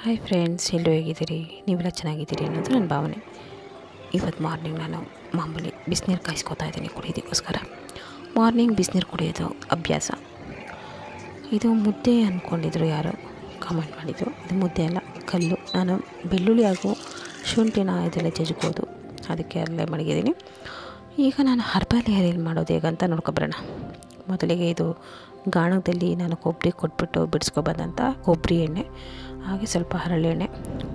hi friends ಎಲ್ಲರೂ ಹೇಗಿದ್ದೀರಿ ನೀವೆಲ್ಲ ಚೆನ್ನಾಗಿದ್ದೀರಿ ಅನ್ನೋದು ನನ್ನ ಭಾವನೆ ಇವತ್ತು ಮಾರ್ನಿಂಗ್ ನಾನು ಮಾಮೂಲಿ ಬಿಸಿನೀರು ಕಾಯಿಸ್ಕೊತಾ ಇದ್ದೀನಿ ಕುಡಿಯೋದಕ್ಕೋಸ್ಕರ ಮಾರ್ನಿಂಗ್ ಬಿಸಿನೀರು ಕುಡಿಯೋದು ಅಭ್ಯಾಸ ಇದು ಮುದ್ದೆ ಅಂದ್ಕೊಂಡಿದ್ರು ಯಾರೋ ಕಾಮೆಂಟ್ ಮಾಡಿದರು ಇದು ಮುದ್ದೆ ಅಲ್ಲ ಕಲ್ಲು ನಾನು ಬೆಳ್ಳುಳ್ಳಿ ಹಾಗೂ ಶುಂಠಿನ ಇದೆಲ್ಲ ಜಜ್ಬೋದು ಅದಕ್ಕೆ ಅಲ್ಲೇ ಮಡಗಿದ್ದೀನಿ ಈಗ ನಾನು ಹರ್ಬಲ್ ಹೇರ್ ಆಯಿಲ್ ಮಾಡೋದು ಹೇಗಂತ ನೋಡ್ಕೊಬರೋಣ ಮೊದಲಿಗೆ ಇದು ಗಾಣದಲ್ಲಿ ನಾನು ಕೊಬ್ಬರಿ ಕೊಟ್ಬಿಟ್ಟು ಬಿಡಿಸ್ಕೊಬಂದಂಥ ಕೊಬ್ಬರಿ ಎಣ್ಣೆ ಹಾಗೆ ಸ್ವಲ್ಪ ಹರಳೆಣ್ಣೆ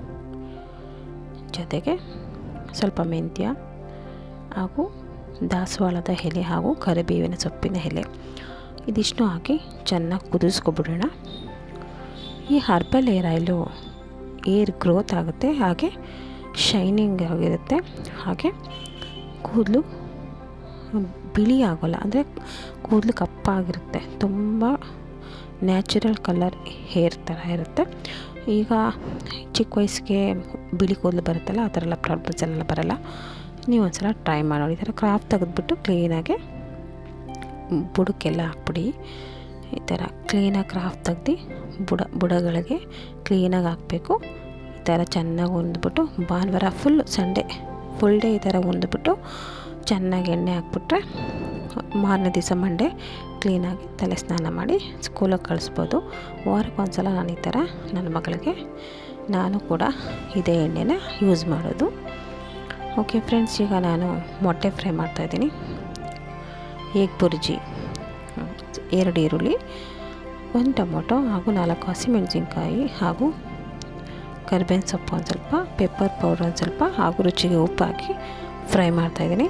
ಜೊತೆಗೆ ಸ್ವಲ್ಪ ಮೆಂತ್ಯ ಹಾಗೂ ದಾಸವಾಳದ ಎಲೆ ಹಾಗೂ ಕರಿಬೇವಿನ ಸೊಪ್ಪಿನ ಎಲೆ ಇದಿಷ್ಟು ಹಾಕಿ ಚೆನ್ನಾಗಿ ಕುದಿಸ್ಕೊಬಿಡೋಣ ಈ herbal hair oil hair growth ಆಗುತ್ತೆ ಹಾಗೆ ಶೈನಿಂಗ್ ಆಗಿರುತ್ತೆ ಹಾಗೆ ಕೂದಲು ಬಿಳಿ ಆಗೋಲ್ಲ ಅಂದರೆ ಕೂದಲು ಕಪ್ಪಾಗಿರುತ್ತೆ ತುಂಬ ನ್ಯಾಚುರಲ್ ಕಲರ್ ಹೇರ್ ಥರ ಇರುತ್ತೆ ಈಗ ಚಿಕ್ಕ ವಯಸ್ಸಿಗೆ ಬಿಳಿ ಕೂದಲು ಬರುತ್ತಲ್ಲ ಆ ಥರ ಎಲ್ಲ ಪ್ರಾಬ್ಲಮ್ಸ್ ಎಲ್ಲ ಬರೋಲ್ಲ ನೀವು ಒಂದು ಸಲ ಟ್ರೈ ಮಾಡಿ ಈ ಥರ ಕ್ರಾಫ್ ತೆಗೆದ್ಬಿಟ್ಟು ಕ್ಲೀನಾಗಿ ಬುಡಕ್ಕೆಲ್ಲ ಹಾಕ್ಬಿಡಿ ಈ ಥರ ಕ್ಲೀನಾಗಿ ಕ್ರಾಫ್ ತೆಗ್ದು ಬುಡ ಬುಡಗಳಿಗೆ ಕ್ಲೀನಾಗಿ ಹಾಕಬೇಕು ಈ ಥರ ಚೆನ್ನಾಗಿ ಹೊಂದ್ಬಿಟ್ಟು ಭಾನುವಾರ ಫುಲ್ ಸಂಡೇ ಫುಲ್ ಡೇ ಈ ಥರ ಹೊಂದ್ಬಿಟ್ಟು ಚೆನ್ನಾಗಿ ಎಣ್ಣೆ ಹಾಕ್ಬಿಟ್ರೆ ಮಾರನೇ ದಿವಸ ಮಂಡೇ ಕ್ಲೀನಾಗಿ ತಲೆ ಸ್ನಾನ ಮಾಡಿ ಸ್ಕೂಲಿಗೆ ಕಳಿಸ್ಬೋದು ವಾರಕ್ಕೆ ಒಂದು ಸಲ ನಾನು ಈ ಥರ ನನ್ನ ಮಗಳಿಗೆ ನಾನು ಕೂಡ ಇದೇ ಎಣ್ಣೆನ ಯೂಸ್ ಮಾಡೋದು ಓಕೆ ಫ್ರೆಂಡ್ಸ್ ಈಗ ನಾನು ಮೊಟ್ಟೆ ಫ್ರೈ ಮಾಡ್ತಾಯಿದ್ದೀನಿ ಏಗ್ ಬುರ್ಜಿ ಎರಡು ಈರುಳ್ಳಿ ಒಂದು ಟೊಮೊಟೊ ಹಾಗೂ ನಾಲ್ಕು ಹಸಿಮೆಣಸಿನ್ಕಾಯಿ ಹಾಗೂ ಕರಿಬೇವಿನ ಸೊಪ್ಪು ಒಂದು ಸ್ವಲ್ಪ ಪೆಪ್ಪರ್ ಪೌಡರ್ ಒಂದು ಸ್ವಲ್ಪ ಹಾಗೂ ರುಚಿಗೆ ಉಪ್ಪು ಹಾಕಿ ಫ್ರೈ ಮಾಡ್ತಾಯಿದ್ದೀನಿ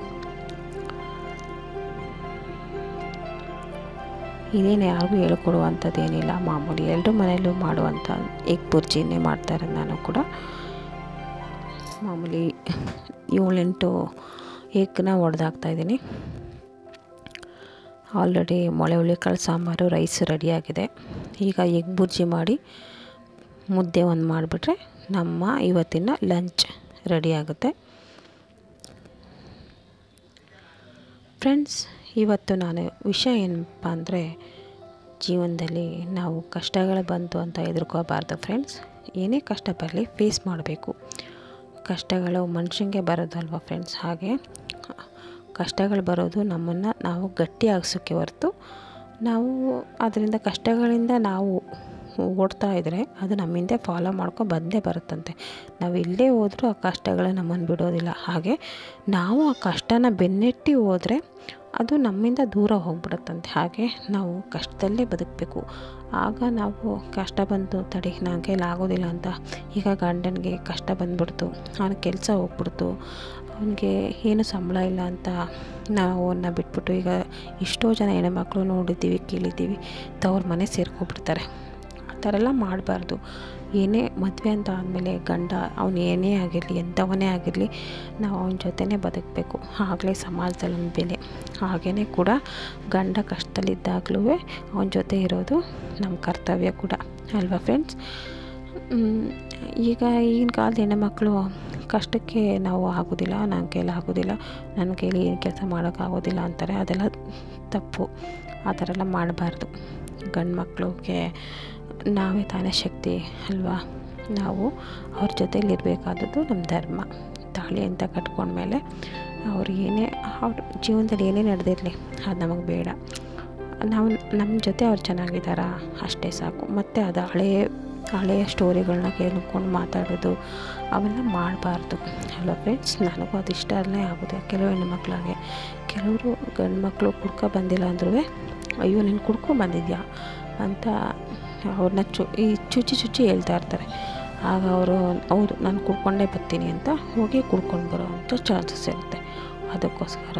ಇದೇನು ಯಾರಿಗೂ ಹೇಳ್ಕೊಡುವಂಥದ್ದೇನಿಲ್ಲ ಮಾಮೂಲಿ ಎಲ್ಲರೂ ಮನೆಯಲ್ಲೂ ಮಾಡುವಂಥ ಎಗ್ ಬುರ್ಜಿನೇ ಮಾಡ್ತಾರೆ ನಾನು ಕೂಡ ಮಾಮೂಲಿ ಏಳೆಂಟು ಎಗ್ನ ಒಡೆದಾಕ್ತಾಯಿದ್ದೀನಿ ಆಲ್ರೆಡಿ ಮೊಳೆ ಹುಳಿಕಾಳು ಸಾಂಬಾರು ರೈಸ್ ರೆಡಿಯಾಗಿದೆ ಈಗ ಎಗ್ ಬುರ್ಜಿ ಮಾಡಿ ಮುದ್ದೆ ಒಂದು ಮಾಡಿಬಿಟ್ರೆ ನಮ್ಮ ಇವತ್ತಿನ ಲಂಚ್ ರೆಡಿ ಆಗುತ್ತೆ ಫ್ರೆಂಡ್ಸ್ ಇವತ್ತು ನಾನು ವಿಷಯ ಏನಪ್ಪ ಅಂದರೆ ಜೀವನದಲ್ಲಿ ನಾವು ಕಷ್ಟಗಳು ಬಂತು ಅಂತ ಹೆದರ್ಕೋಬಾರ್ದು ಫ್ರೆಂಡ್ಸ್ ಏನೇ ಕಷ್ಟ ಬರಲಿ ಫೇಸ್ ಮಾಡಬೇಕು ಕಷ್ಟಗಳು ಮನುಷ್ಯನಿಗೆ ಬರೋದಲ್ವ ಫ್ರೆಂಡ್ಸ್ ಹಾಗೆ ಕಷ್ಟಗಳು ಬರೋದು ನಮ್ಮನ್ನು ನಾವು ಗಟ್ಟಿಯಾಗಿಸೋಕ್ಕೆ ಹೊರತು ನಾವು ಅದರಿಂದ ಕಷ್ಟಗಳಿಂದ ನಾವು ಓಡ್ತಾ ಇದ್ದರೆ ಅದು ನಮ್ಮಿಂದೆ ಫಾಲೋ ಮಾಡ್ಕೊ ಬಂದೇ ಬರುತ್ತಂತೆ ನಾವು ಎಲ್ಲೇ ಹೋದರೂ ಆ ಕಷ್ಟಗಳು ನಮ್ಮನ್ನು ಬಿಡೋದಿಲ್ಲ ಹಾಗೆ ನಾವು ಆ ಕಷ್ಟನ ಬೆನ್ನಟ್ಟಿ ಹೋದರೆ ಅದು ನಮ್ಮಿಂದ ದೂರ ಹೋಗ್ಬಿಡುತ್ತಂತೆ ಹಾಗೆ ನಾವು ಕಷ್ಟದಲ್ಲೇ ಬದುಕಬೇಕು ಆಗ ನಾವು ಕಷ್ಟ ಬಂತು ತಡಿ ನನ್ನ ಕೈಲಿ ಆಗೋದಿಲ್ಲ ಅಂತ ಈಗ ಗಂಡನಿಗೆ ಕಷ್ಟ ಬಂದ್ಬಿಡ್ತು ಅವನ ಕೆಲಸ ಹೋಗ್ಬಿಡ್ತು ಅವನಿಗೆ ಏನು ಸಂಬಳ ಇಲ್ಲ ಅಂತ ನಾವು ಅವನ್ನ ಬಿಟ್ಬಿಟ್ಟು ಈಗ ಎಷ್ಟೋ ಜನ ಹೆಣ್ಮಕ್ಳು ನೋಡಿದ್ದೀವಿ ಕೇಳಿದ್ದೀವಿ ತವ್ರ ಮನೆ ಸೇರ್ಕೊಬಿಡ್ತಾರೆ ಆ ಥರ ಎಲ್ಲ ಮಾಡಬಾರ್ದು ಏನೇ ಮದುವೆ ಅಂತ ಆದಮೇಲೆ ಗಂಡ ಅವನು ಏನೇ ಆಗಿರಲಿ ಎಂಥವನೇ ಆಗಿರಲಿ ನಾವು ಅವನ ಜೊತೆನೇ ಬದುಕಬೇಕು ಆಗಲೇ ಸಮಾಜದಲ್ಲಿ ಒಂದು ಬೆಲೆ ಹಾಗೆಯೇ ಕೂಡ ಗಂಡ ಕಷ್ಟದಲ್ಲಿದ್ದಾಗಲೂ ಅವನ ಜೊತೆ ಇರೋದು ನಮ್ಮ ಕರ್ತವ್ಯ ಕೂಡ ಅಲ್ವಾ ಫ್ರೆಂಡ್ಸ್ ಈಗ ಈಗಿನ ಕಾಲದ ಹೆಣ್ಣುಮಕ್ಕಳು ಕಷ್ಟಕ್ಕೆ ನಾವು ಆಗೋದಿಲ್ಲ ನನ್ನ ಕೈಲಿ ಆಗೋದಿಲ್ಲ ನನ್ನ ಕೈಲಿ ಏನು ಕೆಲಸ ಮಾಡೋಕ್ಕಾಗೋದಿಲ್ಲ ಅಂತಾರೆ ಅದೆಲ್ಲ ತಪ್ಪು ಆ ಥರ ಎಲ್ಲ ಮಾಡಬಾರ್ದು ಗಂಡು ಮಕ್ಕಳಿಗೆ ನಾವೇ ತಾನೇ ಶಕ್ತಿ ಅಲ್ವಾ ನಾವು ಅವ್ರ ಜೊತೇಲಿ ಇರಬೇಕಾದದ್ದು ನಮ್ಮ ಧರ್ಮ ತಾಳಿ ಅಂತ ಕಟ್ಕೊಂಡ್ಮೇಲೆ ಅವ್ರು ಏನೇ ಅವ್ರ ಜೀವನದಲ್ಲಿ ಏನೇ ನಡೆದಿರಲಿ ಅದು ನಮಗೆ ಬೇಡ ನಾವು ನಮ್ಮ ಜೊತೆ ಅವ್ರು ಚೆನ್ನಾಗಿದ್ದಾರಾ ಅಷ್ಟೇ ಸಾಕು ಮತ್ತು ಅದು ಹಳೆಯ ಹಳೆಯ ಸ್ಟೋರಿಗಳನ್ನ ಕೇಳ್ಕೊಂಡು ಮಾತಾಡೋದು ಅವೆಲ್ಲ ಮಾಡಬಾರ್ದು ಅಲ್ವಾ ಫ್ರೆಂಡ್ಸ್ ನನಗೂ ಅದು ಇಷ್ಟ ಅಲ್ಲೇ ಆಗೋದು ಕೆಲವು ಹೆಣ್ಮಕ್ಳಾಗೆ ಕೆಲವರು ಗಂಡು ಮಕ್ಕಳು ಕುಡ್ಕೊ ಬಂದಿಲ್ಲ ಅಂದ್ರೂ ಅಯ್ಯೋ ನೀನು ಕುಡ್ಕೊ ಬಂದಿದ್ಯಾ ಅಂತ ಅವ್ರನ್ನ ಚು ಈ ಚುಚ್ಚಿ ಚುಚ್ಚಿ ಹೇಳ್ತಾ ಇರ್ತಾರೆ ಆಗ ಅವರು ಹೌದು ನಾನು ಕುಡ್ಕೊಂಡೇ ಬರ್ತೀನಿ ಅಂತ ಹೋಗಿ ಕುಡ್ಕೊಂಡು ಬರೋ ಅಂಥ ಚಾನ್ಸಸ್ ಇರುತ್ತೆ ಅದಕ್ಕೋಸ್ಕರ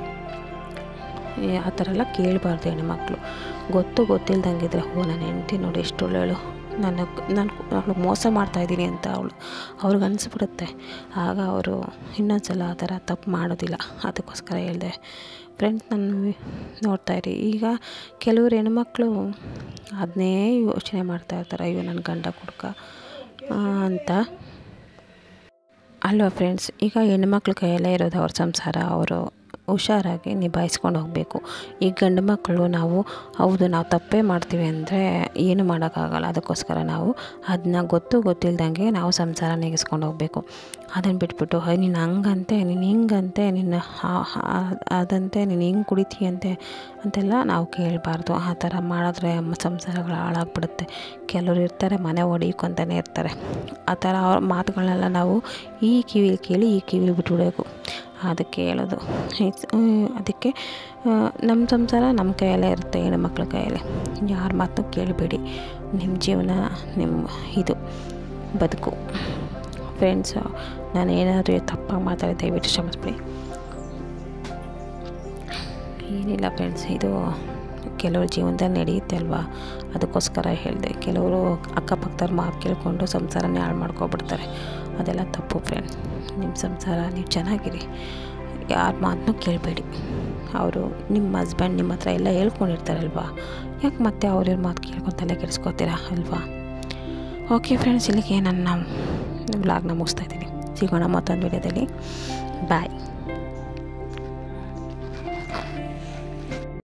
ಆ ಥರ ಎಲ್ಲ ಕೇಳಬಾರ್ದು ಹೆಣ್ಮಕ್ಳು ಗೊತ್ತು ಗೊತ್ತಿಲ್ದಂಗಿದ್ರೆ ಓ ನನ್ನ ಹೆಂಡ್ತಿ ನೋಡಿ ಎಷ್ಟು ಒಳ್ಳೆಯಳು ನನ್ನ ನಾನು ಅವಳು ಮೋಸ ಮಾಡ್ತಾಯಿದ್ದೀನಿ ಅಂತ ಅವಳು ಅವ್ರಿಗೆ ಅನಿಸ್ಬಿಡುತ್ತೆ ಆಗ ಅವರು ಇನ್ನೊಂದು ಸಲ ಆ ಥರ ತಪ್ಪು ಮಾಡೋದಿಲ್ಲ ಅದಕ್ಕೋಸ್ಕರ ಹೇಳಿದೆ ಫ್ರೆಂಡ್ಸ್ ನಾನು ನೋಡ್ತಾಯಿರಿ ಈಗ ಕೆಲವರು ಹೆಣ್ಮಕ್ಳು ಅದನ್ನೇ ಯೋಚನೆ ಮಾಡ್ತಾಯಿರ್ತಾರೆ ಅಯ್ಯೋ ನನ್ನ ಗಂಡ ಕುಡ್ಕ ಅಂತ ಅಲ್ವಾ ಫ್ರೆಂಡ್ಸ್ ಈಗ ಹೆಣ್ಮಕ್ಳ ಕೈಯಲ್ಲೇ ಇರೋದು ಅವ್ರ ಸಂಸಾರ ಅವರು ಹುಷಾರಾಗಿ ನಿಭಾಯಿಸ್ಕೊಂಡು ಹೋಗಬೇಕು ಈ ಗಂಡು ಮಕ್ಕಳು ನಾವು ಹೌದು ನಾವು ತಪ್ಪೇ ಮಾಡ್ತೀವಿ ಅಂದರೆ ಏನು ಮಾಡೋಕ್ಕಾಗಲ್ಲ ಅದಕ್ಕೋಸ್ಕರ ನಾವು ಅದನ್ನ ಗೊತ್ತು ಗೊತ್ತಿಲ್ದಂಗೆ ನಾವು ಸಂಸಾರ ನೆಗೆಸ್ಕೊಂಡು ಹೋಗಬೇಕು ಅದನ್ನು ಬಿಟ್ಬಿಟ್ಟು ಹೈ ನೀನು ಹಂಗಂತೆ ನೀನು ಹಿಂಗಂತೆ ನಿನ್ನ ಅದಂತೆ ನೀನು ಹಿಂಗೆ ಕುಡಿತೀಯಂತೆ ಅಂತೆಲ್ಲ ನಾವು ಕೇಳಬಾರ್ದು ಆ ಥರ ಮಾಡಿದ್ರೆ ಸಂಸಾರಗಳು ಹಾಳಾಗ್ಬಿಡುತ್ತೆ ಕೆಲವರು ಇರ್ತಾರೆ ಮನೆ ಹೊಡಿಕೊಂತಾನೆ ಇರ್ತಾರೆ ಆ ಥರ ಅವ್ರ ಮಾತುಗಳನ್ನೆಲ್ಲ ನಾವು ಈ ಕಿವಿಲಿ ಕೇಳಿ ಈ ಕಿವಿಲಿ ಬಿಟ್ಬಿಡಬೇಕು ಅದಕ್ಕೆ ಹೇಳೋದು ಅದಕ್ಕೆ ನಮ್ಮ ಸಂಸಾರ ನಮ್ಮ ಕೈಯಲ್ಲೇ ಇರುತ್ತೆ ಹೆಣ್ಣು ಮಕ್ಳ ಕೈಯಲ್ಲೇ ಯಾರ ಮಾತನ್ನು ಕೇಳಬೇಡಿ ನಿಮ್ಮ ಜೀವನ ನಿಮ್ಮ ಇದು ಬದುಕು ಫ್ರೆಂಡ್ಸು ನಾನು ಏನಾದರೂ ತಪ್ಪಾಗಿ ಮಾತಾಡಿದೆ ದಯವಿಟ್ಟು ಕ್ಷಮಿಸ್ಬಿಡಿ ಏನಿಲ್ಲ ಫ್ರೆಂಡ್ಸ್ ಇದು ಕೆಲವ್ರ ಜೀವನದಲ್ಲಿ ನಡೆಯುತ್ತೆ ಅಲ್ವಾ ಅದಕ್ಕೋಸ್ಕರ ಹೇಳಿದೆ ಕೆಲವರು ಅಕ್ಕಪಕ್ಕದವ್ರ ಮಾತು ಕೇಳಿಕೊಂಡು ಸಂಸಾರನೇ ಹಾಳು ಮಾಡ್ಕೊಬಿಡ್ತಾರೆ ಅದೆಲ್ಲ ತಪ್ಪು ಫ್ರೆಂಡ್ ನಿಮ್ಮ ಸಂಸಾರ ನೀವು ಚೆನ್ನಾಗಿರಿ ಯಾರ ಮಾತನ್ನೂ ಕೇಳಬೇಡಿ ಅವರು ನಿಮ್ಮ ಹಸ್ಬೆಂಡ್ ನಿಮ್ಮ ಹತ್ರ ಎಲ್ಲ ಹೇಳ್ಕೊಂಡಿರ್ತಾರಲ್ವಾ ಯಾಕೆ ಮತ್ತೆ ಅವ್ರ ಮಾತು ಕೇಳ್ಕೊಂಡು ತಲೆ ಕೆಡಿಸ್ಕೋತೀರಾ ಅಲ್ವಾ ಓಕೆ ಫ್ರೆಂಡ್ಸ್ ಇಲ್ಲಿಗೆ ನನ್ನ ವ್ಲಾಗ್ನ ಮುಗಿಸ್ತಾ ಇದ್ದೀನಿ ಸಿಗೋಣ ಮತ್ತೊಂದು ವಿಡಿಯೋದಲ್ಲಿ ಬಾಯ್